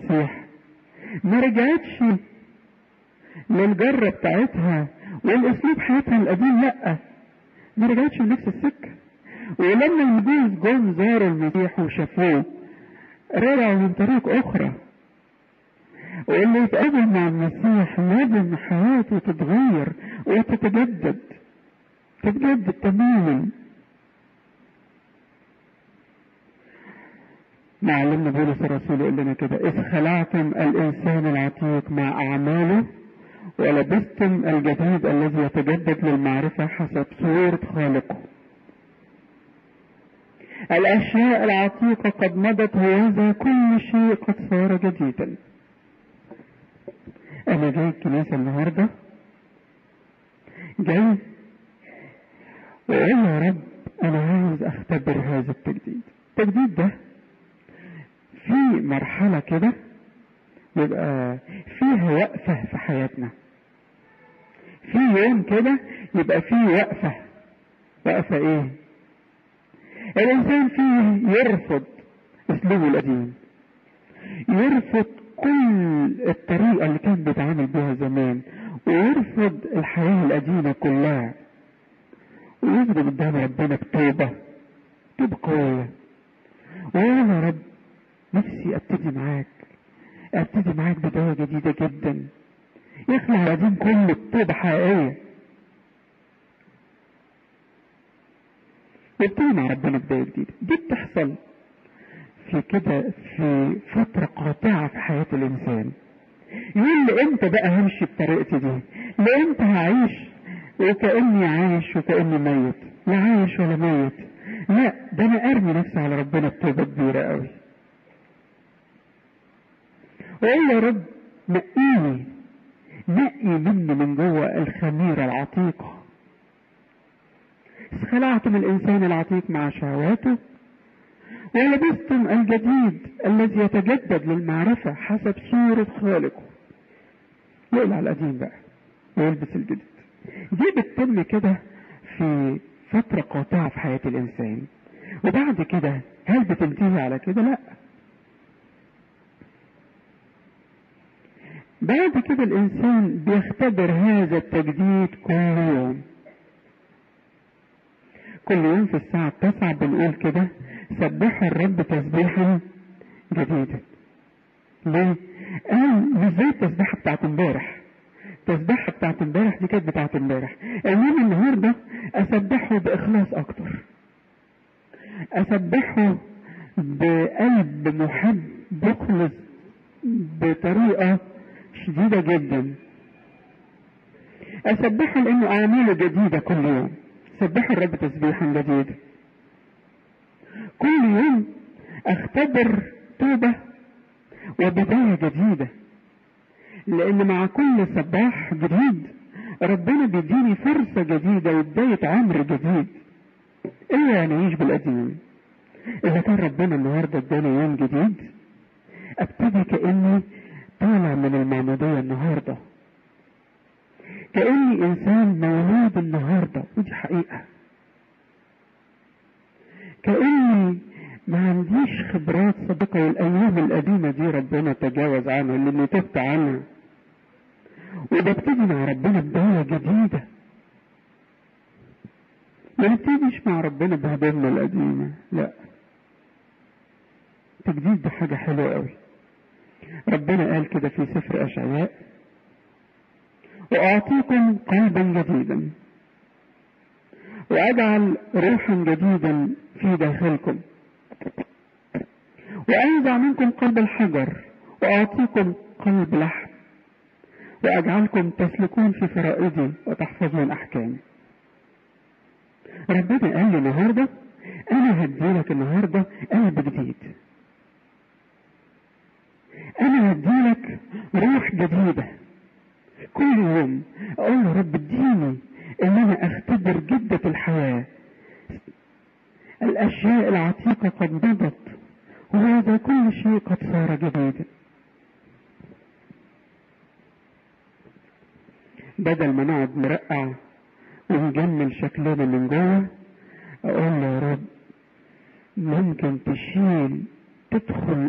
المسيح ما رجعتش للجرة بتاعتها والاسلوب حياتها القديم لا ما رجعتش لنفس السكة ولما المجوس جم زاروا المسيح وشافوه رجعوا من طريق اخرى واللي يتقابل مع المسيح لازم حياته تتغير وتتجدد تتجدد تماما معلمنا بولس الرسول يقول لنا كده إذ خلعتم الإنسان العتيق مع أعماله ولبستم الجديد الذي يتجدد للمعرفة حسب صورة خالقه الأشياء العتيقة قد مضت وهذا كل شيء قد صار جديدا أنا جاي الكنيسة النهاردة جاي وأقول يا رب أنا عايز أختبر هذا التجديد التجديد ده في مرحلة كده يبقى فيها وقفة في حياتنا في يوم كده يبقى فيه وقفة وقفة ايه الانسان فيه يرفض اسلوبه القديم يرفض كل الطريقة اللي كان بيتعامل بيها زمان ويرفض الحياة القديمة كلها ويثبت قدام ربنا بتوبة توبة قوية ويقول يا رب نفسي ابتدي معاك ابتدي معاك بداية جديدة جدا يخلع القديم كله بتوبة حقيقية وابتدي مع ربنا بداية جديدة دي بتحصل في كده في فترة قاطعة في حياة الإنسان يقول لي امتى بقى همشي بطريقتي دي لامتى هعيش وكأني عايش وكأني ميت لا عايش ولا ميت لا ده انا ارمي نفسي على ربنا بتوبة كبيرة قوي وقال يا رب نقيني نقي مني من جوه الخميرة العتيقة خلعتم الإنسان العتيق مع شهواته ولبستم الجديد الذي يتجدد للمعرفة حسب صورة خالقه يقلع القديم بقى ويلبس الجديد دي بتتم كده في فترة قاطعة في حياة الإنسان وبعد كده هل بتنتهي على كده؟ لأ بعد كده الإنسان بيختبر هذا التجديد كل يوم كل يوم في الساعة التاسعة بنقول كده سبحوا الرب تسبيحا جديدا ليه؟ قال مش زي التسبيحة بتاعت امبارح التسبيحة بتاعت امبارح دي كانت بتاعت امبارح انما النهارده اسبحه باخلاص اكتر اسبحه بقلب محب مخلص بطريقة شديدة جدا اسبحه لانه اعماله جديدة كل يوم سبحوا الرب تسبيحا جديدا كل يوم اختبر توبة وبداية جديدة لان مع كل سباح جديد ربنا بيديني فرصة جديدة وبداية عمر جديد ايه يعني اعيش بالقديم اذا كان ربنا النهاردة اداني يوم جديد ابتدي كأني طالع من المعمودية النهاردة كأني انسان مولود النهاردة ودي حقيقة كأني ما عنديش خبرات سابقة والايام القديمة دي ربنا تجاوز عنها اللي تبت عنها وببتدي مع ربنا بداية جديدة ما نبتديش مع ربنا بهدمنا القديمة لا التجديد ده حاجة حلوة قوي ربنا قال كده في سفر أشعياء وأعطيكم قلبا جديدا وأجعل روحا جديدا في داخلكم وأنزع منكم قلب الحجر وأعطيكم قلب لحم وأجعلكم تسلكون في فرائضي وتحفظون أحكامي ربنا قال لي النهاردة أنا هديلك النهاردة قلب جديد أنا هديلك روح جديدة كل يوم أقول يا رب اديني إن أنا أختبر جدة الحياة الأشياء العتيقة قد مضت وهذا كل شيء قد صار جديدا بدل ما نقعد نرقع ونجمل شكلنا من جوه اقول له يا رب ممكن تشيل تدخل